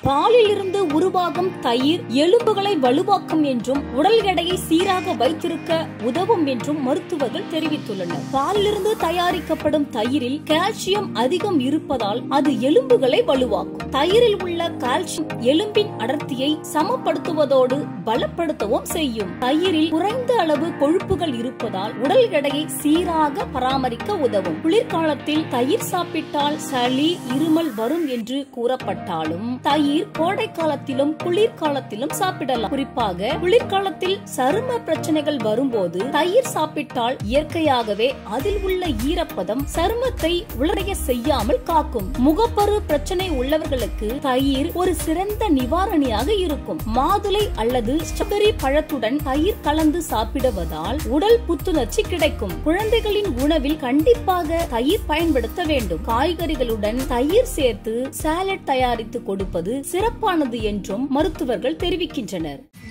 பாலில் இருந்து உருவாகும் தயிர் எலும்புகளை வலுவாக்கும் என்றும் உடல் எடையை சீராக வைத்திருக்க உதவும் என்றும் மருத்துவர்கள் தெரிவித்துள்ளனர் பாலிலிருந்து தயாரிக்கப்படும் தயிரில் கால்சியம் அதிகம் இருப்பதால் அது எலும்புகளை வலுவாக்கும் தயிரில் உள்ள கால்சியம் எலும்பின் அடர்த்தியை சமப்படுத்துவதோடு பலப்படுத்தவும் செய்யும் தயிரில் குறைந்த அளவு கொழுப்புகள் இருப்பதால் உடல் எடையை சீராக பராமரிக்க உதவும் குளிர்காலத்தில் தயிர் சாப்பிட்டால் சளி இருமல் வரும் என்று கூறப்பட்டாலும் தயிர் கோடை காலத்திலும் குளிர்காலத்திலும் சாப்பிடலாம் குறிப்பாக குளிர்காலத்தில் சரும பிரச்சனைகள் வரும்போது தயிர் சாப்பிட்டால் இயற்கையாகவே அதில் உள்ள ஈரப்பதம் சருமத்தை உலரைய செய்யாமல் காக்கும் முகப்பரு பிரச்சனை உள்ளவர்களுக்கு தயிர் ஒரு சிறந்த நிவாரணியாக இருக்கும் மாதுளை அல்லது ஸ்ட்ராபெரி பழத்துடன் தயிர் கலந்து சாப்பிடுவதால் உடல் புத்துணர்ச்சி கிடைக்கும் குழந்தைகளின் உணவில் கண்டிப்பாக தயிர் பயன்படுத்த வேண்டும் காய்கறிகளுடன் தயிர் சேர்த்து சாலட் தயாரித்து கொடுப்பது சிறப்பானது என்றும் மருத்துவர்கள் தெரிவிக்கின்றனர்